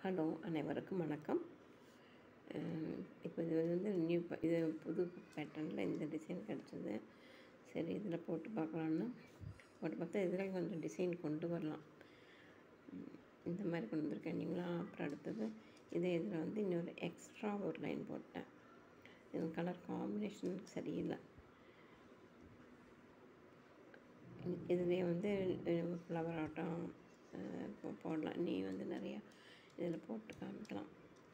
hello அனைவருக்கும் வணக்கம் இப்போ இது வந்து நியூ ப- இது புது பேட்டர்னில் இந்த டிசைன் கிடச்சிது சரி இதில் போட்டு பார்க்கலான்னு போட்டு பார்த்தா இதில் கொஞ்சம் டிசைன் கொண்டு வரலாம் உம், இந்த மாதிரி கொண்டு வந்திருக்கேன் நீங்களா அப்புறம் அடுத்தது இதே இதில் வந்து இன்னொரு எக்ஸ்ட்ரா ஒரு லைன் போட்டேன் இது கலர் காம்பினேஷன் சரியில்லை இதுலேயே வந்து ஃப்ளவர் ஆட்டம் அஹ், போ- போடலாம் நீ வந்து நிறையா இதில் போட்டு காமிக்கலாம்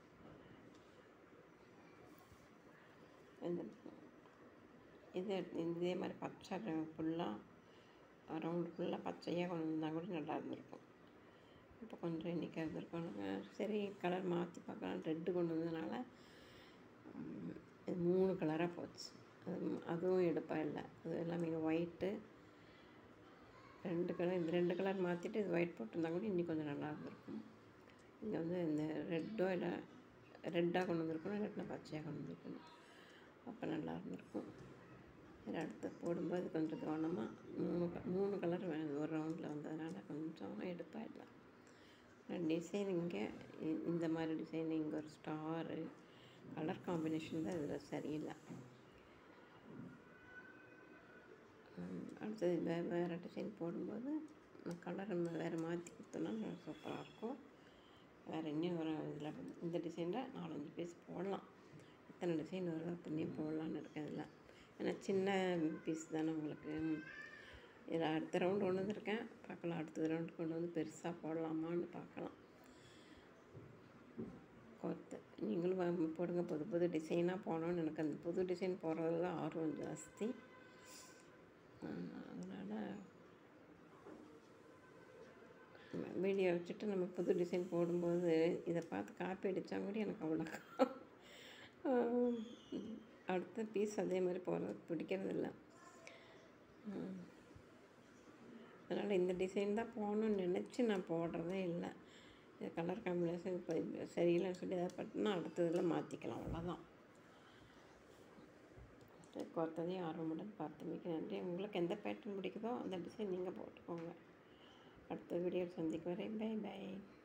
இந்த இது இதே மாதிரி பச்சை ஃபுல்லாக ரவுண்டு ஃபுல்லாக பச்சையாக கொண்டு வந்தால் கூட நல்லா இருந்திருக்கும் இப்போ கொஞ்சம் இன்றைக்கி இருந்திருக்கும் நாங்கள் சரி கலர் மாற்றி பார்க்கலாம் ரெட்டு கொண்டு வந்ததுனால ம், இது மூணு கலராக போச்சு அது அதுவும் எடுப்பாக இல்லை அது எல்லாமே ஒயிட்டு ரெண்டு கலர் இந்த ரெண்டு கலர் மாற்றிட்டு இது ஒயிட் போட்டிருந்தா கூட இன்னும் கொஞ்சம் நல்லா இருந்திருக்கும் இங்கே வந்து இந்த ரெட்டோ இல்லை ரெட்டாக கொண்டு வந்திருக்கணும் இல்லாட்டினா பச்சையாக கொண்டு வந்திருக்கணும் அப்போ நல்லா இருந்திருக்கும் சரி அடுத்து போடும்போது கொஞ்சம் கவனமாக மூணு க- மூணு கலர் வேணும் ஒரு ரவுண்டில் வந்ததுனால கொஞ்சம் எடுப்பாக இல்லை டிசைன் இங்கே இ- இந்த மாதிரி டிசைன் இங்கே ஒரு ஸ்டாரு கலர் காம்பினேஷன் தான் இதில் சரியில்லை ம், அடுத்தது வே வேறு டிசைன் போடும்போது கலர் நம்ம வேறு மாற்றி கொடுத்தோன்னா நல்லா சூப்பராக இருக்கும் வேறு இன்னும் ஒரு இதில் இந்த டிசைனில் நாலஞ்சு பீஸ் போடலாம் எத்தனை டிசைன் வருதோ அத்தனையும் போடலான்னு இருக்கேன் இதில் ஏன்னா சின்ன பீஸ் தானே உங்களுக்கு இதில் அடுத்த ரவுண்டு கொண்டு வந்திருக்கேன் பார்க்கலாம் அடுத்த ரவுண்டு கொண்டு வந்து பெருசாக போடலாமான்னு பார்க்கலாம் கொத்து நீங்களும் வா- போடுங்க புது புது டிசைனாக போனோன்னு எனக்கு அந்த புது டிசைன் போடுறதுல ஆர்வம் ஜாஸ்தி அதனால் வீடியோ வச்சுட்டு நம்ம புது டிசைன் போடும்போது இதை பார்த்து காப்பி அடித்தா கூட எனக்கு அவ்வளோ அடுத்த பீஸ் அதே மாதிரி போடுறது பிடிக்கிறதில்ல அதனால் இந்த டிசைன் தான் போகணும்னு நினச்சி நான் போடுறதே இல்லை இது கலர் காம்பினேஷன் இப்போ இது சரியில்லைன்னு சொல்லி அதை பட்டுனா அடுத்ததில் மாற்றிக்கலாம் அவ்வளோதான் சரி, கொத்ததையும் ஆர்வமுடன் பார்த்து மிக்க நன்றி உங்களுக்கு எந்த பேட்டர்ன் பிடிக்குதோ அந்த டிசைன் நீங்கள் போட்டுக்கோங்க அடுத்த வீடியோ சந்திக்கு வரை பை பை